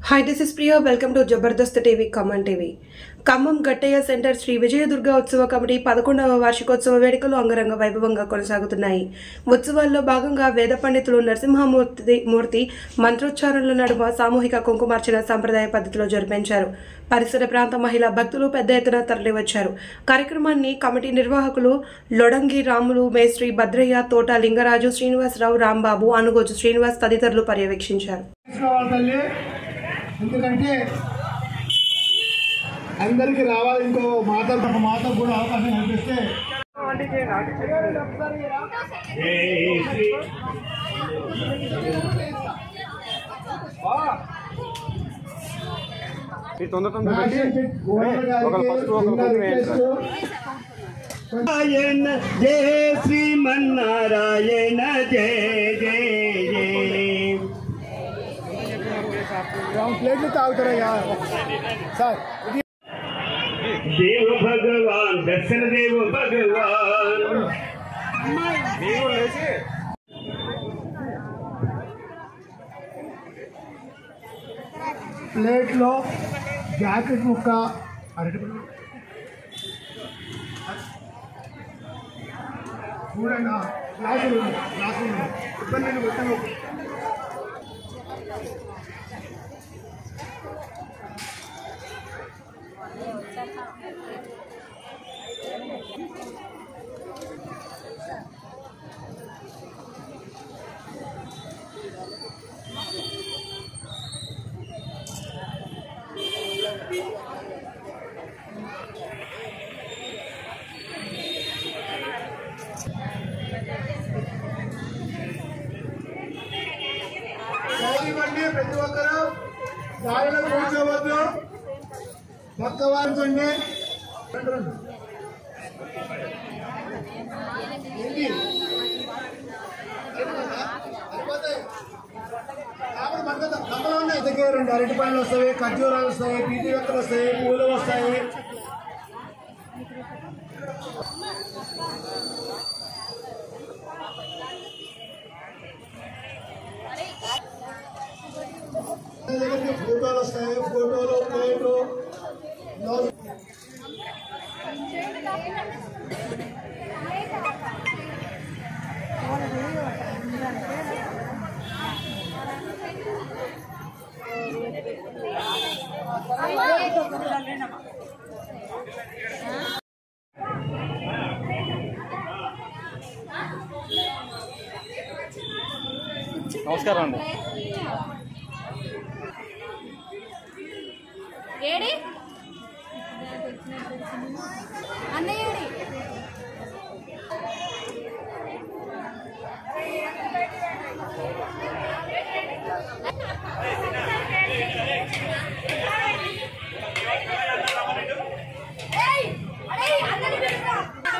Hi this is Priya welcome to Jabardasth TV Khammam TV Khammam Gattaiah centre Sri Vijayadurga ఉత్సవ committee పదకొండవ వార్షికోత్సవ వేడుకలు అంగరంగ వైభవంగా కొనసాగుతున్నాయి ఉత్సవాల్లో భాగంగా వేద పండితులు నరసింహమూర్తి మూర్తి మంత్రోచ్చారణల నడుమ సామూహిక కుంకుమార్చన సంప్రదాయ పద్ధతిలో జరిపించారు పరిసర ప్రాంత మహిళా భక్తులు పెద్ద ఎత్తున తరలివచ్చారు కార్యక్రమాన్ని కమిటీ నిర్వాహకులు లొడంగి రాములు మేస్త్రి భద్రయ్య తోట లింగరాజు శ్రీనివాసరావు రాంబాబు అనుగోజు శ్రీనివాస్ తదితరులు పర్యవేక్షించారు తీసుకోవాలి తల్లి ఎందుకంటే అందరికి రావాలి ఇంకో మాట ఒక మాట కూడా అవకాశం కల్పిస్తే ఈ తొందర తొందర పెట్టి ఒకరు ఫస్ట్ ఒకరు కొంచెం వేయండి సార్. నారాయణ జయ శ్రీమన్నారాయణ జయ జయ జయ ప్లేట్లు తాగుతారయ్యా సార్ देव भगवान दर्शन देव भगवान మీరు లేచి ప్లేట్లో జాకెట్ ముక్క అరటిపండు చూడండి ఆ, గ్లాసులు ఉన్నాయి, గ్లాసులు ఉన్నాయి. ఇబ్బంది లేదు, పెట్టను. ఇవ్వండి ప్రతి ఒక్కరు దారిలో కూర్చోవద్దు పక్క వారించండి రండి, రండి. ఏంటి? సరిపోతాయి. ఆవిడ పక్కన కమ్మలు ఉన్నాయి. దగ్గర రెండు అరటిపళ్ళు వస్తాయి ఖర్జూరాలు వస్తాయి పీటి వెక్కలు వస్తాయి పూలు వస్తాయి దగ్గరికి ఫోటోలు వస్తాయి ఫోటోలు ప్లేటు బ్లౌజ్ నమస్కారం అండి ఏడి అన్నయ్య ఏడి ఏయ్! అరేయ్, అందరిని పిలువురా.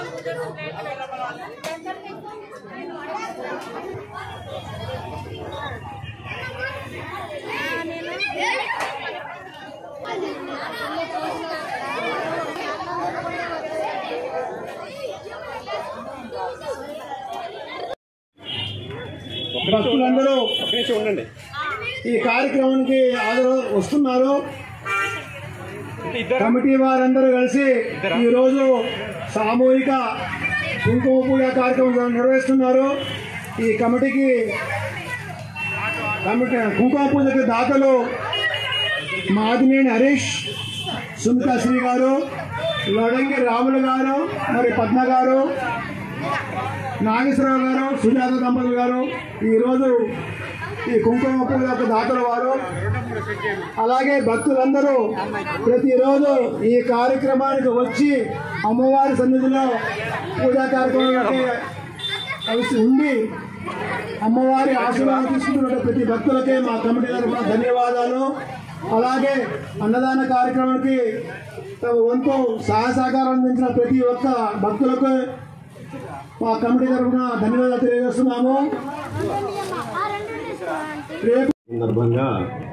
భక్తులందరూ ఒక్క నిమిషం ఉండండి ఈ కార్యక్రమానికి హాజరు వస్తున్నారు ఇద్దరు కమిటీ వారందరూ కలిసి ఈ రోజు సామూహిక కుంకుమ పూజ కార్యక్రమం నిర్వహిస్తున్నారు ఈ కమిటీకి కమిటీ కుంకుమ పూజకి దాతలు మాదినేని హరీష్ సుమితా శ్రీ గారు లడంగి రాములు గారు మరి పద్మ గారు నాగేశ్వరరావు గారు సుజాత దంపతులు గారు ఈరోజు ఈ కుంకుమ పూజ యొక్క దాతల వారు అలాగే భక్తులందరూ ప్రతిరోజు ఈ కార్యక్రమానికి వచ్చి అమ్మవారి సన్నిధిలో పూజా కార్యక్రమాలకి కలిసి ఉండి అమ్మవారి ఆశీర్వాదం తీసుకుంటున్న ప్రతి భక్తులకే మా కమిటీ తరఫున ధన్యవాదాలు అలాగే అన్నదాన కార్యక్రమానికి తమ వంతు సహాయ సహకారం అందించిన ప్రతి ఒక్క భక్తులకు మా కమిటీ తరఫున ధన్యవాదాలు తెలియజేస్తున్నాము రేపు సందర్భంగా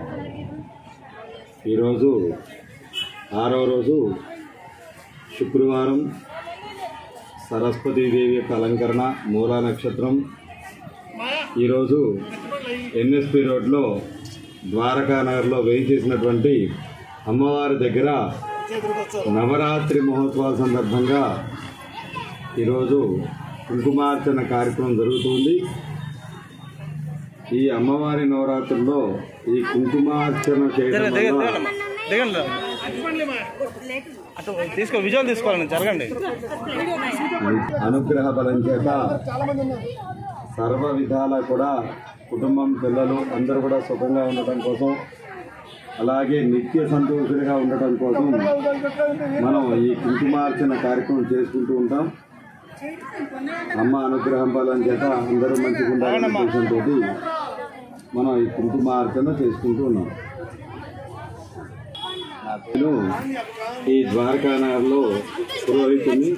ఈరోజు ఆరవ రోజు శుక్రవారం సరస్వతీదేవి యొక్క అలంకరణ మూలా నక్షత్రం ఈరోజు ఎన్ఎస్పి రోడ్లో ద్వారకా నగర్లో వేయించేసినటువంటి అమ్మవారి దగ్గర నవరాత్రి మహోత్సవాల సందర్భంగా ఈరోజు కుంకుమార్చన కార్యక్రమం జరుగుతుంది ఈ అమ్మవారి నవరాత్రుల్లో ఈ కుంకుమార్చన చేయడం వల్ల దిగండి అటు తీసుకో విజువల్ తీసుకోవాలండి జరగండి అనుగ్రహ బలం చేత సర్వ విధాల కూడా కుటుంబం పిల్లలు అందరూ కూడా సుఖంగా ఉండటం కోసం అలాగే నిత్య సంతోషులుగా ఉండటం కోసం మనం ఈ కుంకుమార్చన కార్యక్రమం చేసుకుంటూ ఉంటాం అమ్మ అనుగ్రహం బలం చేత అందరూ మంచిగా ఉండాలనే ఉద్దేశంతో మనం ఈ కుంకుమార్చన చేసుకుంటూ ఉన్నాం నేను ఈ ద్వారకా నగర్లో పురోహితుని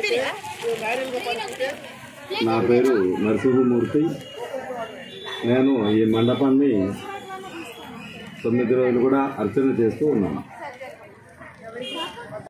నా పేరు నరసింహమూర్తి నేను ఈ మండపాన్ని తొమ్మిది రోజులు కూడా అర్చన చేస్తూ ఉన్నాను